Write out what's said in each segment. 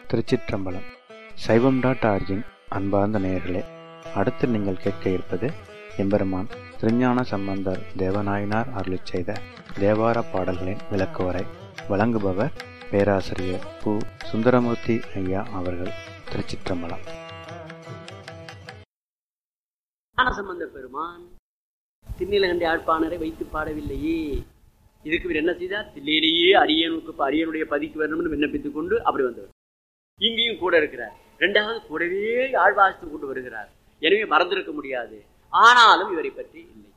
திருச்சிற்றம்பலம் சைவம் dot origin அன்பார்ந்த நேயர்களே அடுத்து நீங்கள் கேட்க இருப்பது எம்பெருமான் திருஞான சம்பந்தர் தேவநாயனார் அருளிச் செய்த தேவார பாடல்களின் விளக்குவரை வழங்குபவர் பேராசிரியர் பு சுந்தரமூர்த்தி ஐயா அவர்கள் திருச்சிற்றம்பலம் ஞானசம்பந்த பெருமான் திருநீலகண்டி ஆழ்ப்பாணரை வைத்து பாடவில்லையே இதுக்கு இவர் என்ன செய்தார் தில்லையிலேயே அரியனுக்கு இப்ப அரியனுடைய பதிக்கு வரணும்னு விண்ணப்பித்துக் கொண்டு அப்படி வந்தவர் இங்கேயும் கூட இருக்கிறார் ரெண்டாவது கூடவே ஆழ்வாசித்து கொண்டு வருகிறார் எனவே மறந்திருக்க முடியாது ஆனாலும் இவரை பற்றி இல்லை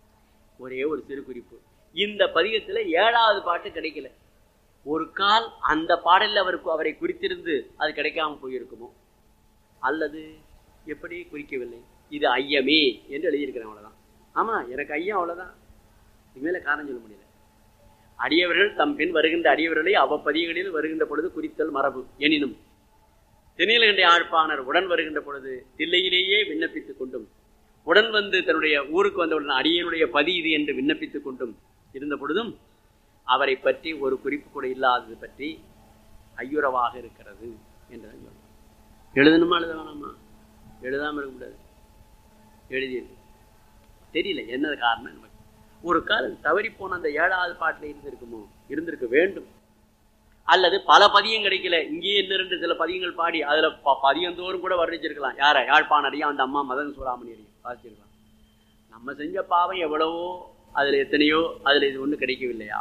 ஒரே ஒரு சிறு குறிப்பு இந்த பதிகத்துல ஏழாவது பாட்டு கிடைக்கல ஒரு கால் அந்த பாடல்ல அவருக்கு அவரை குறித்திருந்து அது கிடைக்காம போயிருக்குமோ அல்லது எப்படி குறிக்கவில்லை இது ஐயமே என்று எழுதியிருக்கிறேன் அவ்வளவுதான் ஆமா எனக்கு ஐயம் அவ்வளவுதான் இனிமேல காரணம் சொல்ல முடியல அடியவர்கள் தம் பின் வருகின்ற அடியவர்களை அவ்வப்பதிகளில் வருகின்ற பொழுது குறித்தல் மரபு எனினும் தென்னிலகண்டை ஆழ்ப்பாணர் உடன் வருகின்ற பொழுது தில்லையிலேயே விண்ணப்பித்துக் கொண்டும் உடன் வந்து தன்னுடைய ஊருக்கு வந்தவுடன் அடியனுடைய பதி இது என்று விண்ணப்பித்துக் கொண்டும் இருந்த பொழுதும் அவரை பற்றி ஒரு குறிப்பு கூட இல்லாதது பற்றி ஐயுறவாக இருக்கிறது என்றுதான் சொல்றோம் எழுதணுமா எழுத வேணாமா எழுதாம இருக்க கூடாது எழுதியிருக்கு தெரியல என்ன காரணம் நமக்கு ஒரு காலம் தவறி போன அந்த ஏழாவது பாட்டில் இருந்திருக்குமோ இருந்திருக்க வேண்டும் அல்லது பல பதியம் கிடைக்கல இங்கேயே இன்னும் ரெண்டு சில பதியங்கள் பாடி அதுல ப- பதியந்தோறும் கூட வர்ணிச்சிருக்கலாம் யார யாழ்ப்பாணரையும் அந்த அம்மா மதன் சூடாமணியரையும் வாசிச்சிருக்கலாம் நம்ம செஞ்ச பாவம் எவ்வளவோ அதுல எத்தனையோ அதுல இது ஒண்ணு கிடைக்கவில்லையா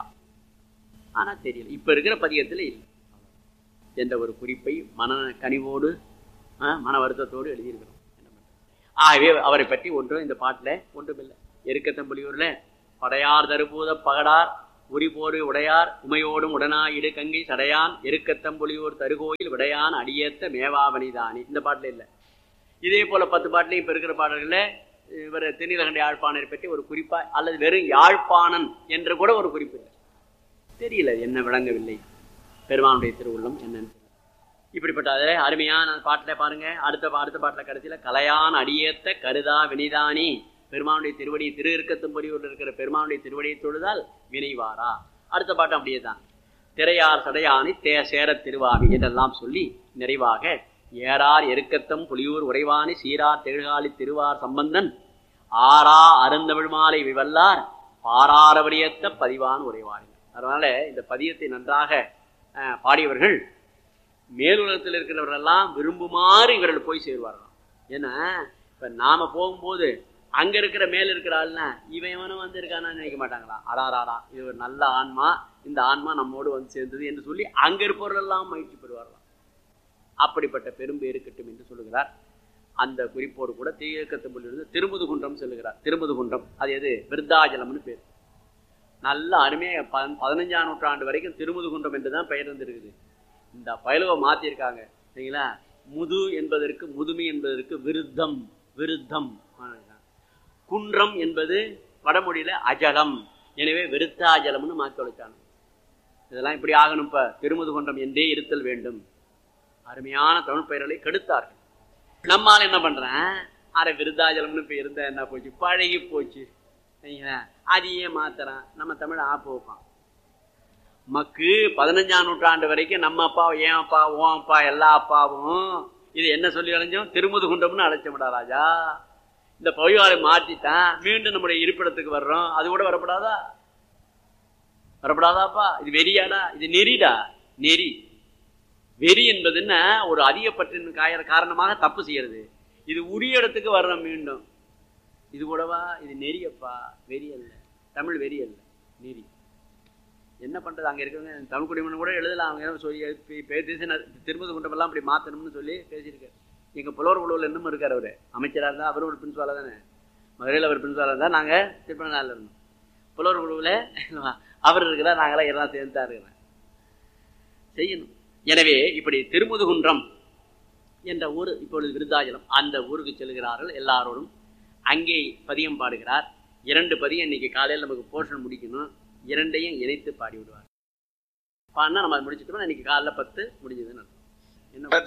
ஆனா தெரியல இப்ப இருக்கிற பதியத்துல இல்லை என்ற ஒரு குறிப்பை மன கனிவோடு ஆ, மன வருத்தத்தோடு எழுதியிருக்கிறோம் என்ன பண்றது? ஆகவே அவரை பற்றி ஒன்றும் இந்த பாட்டுல ஒன்றுமில்லை எருக்கத்தம்புலியூர்ல படையார் தருபூத பகடார் உரிபோடு உடையார் உமையோடும் உடனாயிடு கங்கை சடையான் எருக்கத்தம்புலியூர் தருகோயில் விடையான் அடியேத்த மேவாவனிதானி இந்த பாட்டுல இல்லை இதே போல பத்து பாட்டுலையும் இப்ப இருக்கிற பாடல்கள்ல இவர் தென்னிலகண்ட யாழ்ப்பாணரை பற்றி ஒரு குறிப்பா அல்லது வெறும் யாழ்ப்பாணன் என்று கூட ஒரு குறிப்பு இல்லை தெரியல என்ன விளங்கவில்லை பெருமானுடைய திருவுள்ளம் என்னன்னு தெரியல. இப்படிப்பட்ட அதே அருமையான பாட்டுல பாருங்க அடுத்த பா- அடுத்த பாட்டுல கடைசியில கலையான் அடியேத்த கருதா வினிதானி பெருமானுடைய திருவடி திரு இருக்கத்தும்படியூர்ல இருக்கிற பெருமானுடைய திருவடியை தொழுதால் வினைவாரா அடுத்த பாட்டு அப்படியே தான் திரையார் சடையானி தே சேரத் திருவாமி என்றெல்லாம் சொல்லி நிறைவாக ஏறார் எருக்கத்தம் புலியூர் உறைவானி சீரார் தெழுகாலி திருவார் சம்பந்தன் ஆரா அருந்தமிழ் மாலை விவல்லார் பாராரவரியத்த பதிவான் உறைவானி அதனால இந்த பதியத்தை நன்றாக அஹ், பாடியவர்கள் மேலுலகத்தில் இருக்கிறவரெல்லாம் விரும்புமாறு இவர்கள் போய் சேருவார்களாம் ஏன்னா இப்ப நாம போகும்போது அங்க இருக்கிற மேல இருக்கிற ஆள்னா இவன் இவனும் வந்து இருக்கான்னு நினைக்க மாட்டாங்களா அடாராடா இது ஒரு நல்ல ஆன்மா இந்த ஆன்மா நம்மோடு வந்து சேர்ந்தது என்று சொல்லி அங்க இருப்பவர்களெல்லாம் மகிழ்ச்சி பெறுவார்களாம் அப்படிப்பட்ட பெரும்பு இருக்கட்டும் என்று சொல்லுகிறார் அந்த குறிப்போடு கூட தீயக்கத்தம்பிலிருந்து திருமுதுகுன்றம் சொல்லுகிறார் திருமுதுகுன்றம் அது எது விருத்தாஜலம்னு பேர் நல்ல அருமையா ப- பதினஞ்சாம் நூற்றாண்டு வரைக்கும் திருமுதுகுன்றம் என்றுதான் பெயர் இருந்திருக்குது இந்த பயலுவை மாத்திருக்காங்க சரிங்களா முது என்பதற்கு முதுமை என்பதற்கு விருத்தம் விருத்தம் குன்றம் என்பது வடமொழியில அஜலம் எனவே விருத்தாஜலம்னு மாற்றி வச்சாங்க இதெல்லாம் இப்படி ஆகணும் இப்ப திருமுதுகுன்றம் என்றே இருத்தல் வேண்டும் அருமையான தமிழ் பெயர்களை கெடுத்தார்கள் நம்மால் என்ன பண்றேன் அரை விருத்தாஜலம்னு இப்ப இருந்தா என்ன போச்சு பழகி போச்சு சரிங்களா அதையே மாத்துறான் நம்ம தமிழ் ஆப்பு வைப்பான் மக்கு பதினஞ்சாம் நூற்றாண்டு வரைக்கும் நம்ம அப்பா ஏன் அப்பா ஓ அப்பா எல்லா அப்பாவும் இது என்ன சொல்லி அழைஞ்சோம் திருமுது குண்டம்னு அழைச்சோம்டா ராஜா இந்த பொய்வாரை மாத்திட்டான் மீண்டும் நம்முடைய இருப்பிடத்துக்கு வர்றோம் அது கூட வரப்படாதா வரப்படாதாப்பா இது வெறியாடா இது நெறிடா நெறி வெறி என்பது என்ன ஒரு அதிகப்பற்றின் காய காரணமாக தப்பு செய்யறது இது உரிய இடத்துக்கு வர்றோம் மீண்டும் இது கூடவா இது நெறியப்பா வெறி அல்ல தமிழ் வெறி அல்ல நெறி என்ன பண்றது அங்க இருக்கிறவங்க தமிழ் குடிமகன் கூட எழுதலாம் அவங்க ஏதோ சொல்லி பே- பே- பேசினார் திருமதி குண்டமெல்லாம் அப்படி மாத்தணும்னு சொல்லி பேசியிருக்காரு எங்க புலவர் குழுவில் இன்னும் இருக்கார் அவரு அமைச்சரா இருந்தா அவரும் ஒரு பிரின்சிபாலா தானே மதுரையில் அவர் பிரின்சிபாலா இருந்தா நாங்க திருப்பநாளில் இருந்தோம் புலவர் குழுவில் அவர் இருக்கிறார் நாங்களாம் எல்லாம் சேர்ந்து தான் இருக்கிறேன் செய்யணும் எனவே இப்படி திருமுதுகுன்றம் என்ற ஊர் இப்பொழுது விருத்தாச்சலம் அந்த ஊருக்கு செல்கிறார்கள் எல்லாரோடும் அங்கே பதியம் பாடுகிறார் இரண்டு பதியம் இன்னைக்கு காலையில் நமக்கு போர்ஷன் முடிக்கணும் இரண்டையும் இணைத்து பாடி விடுவார் பாடினா நம்ம அதை முடிச்சிட்டோம்னா இன்னைக்கு காலைல பத்து முடிஞ்சதுன்னு அர்த்தம். என்ன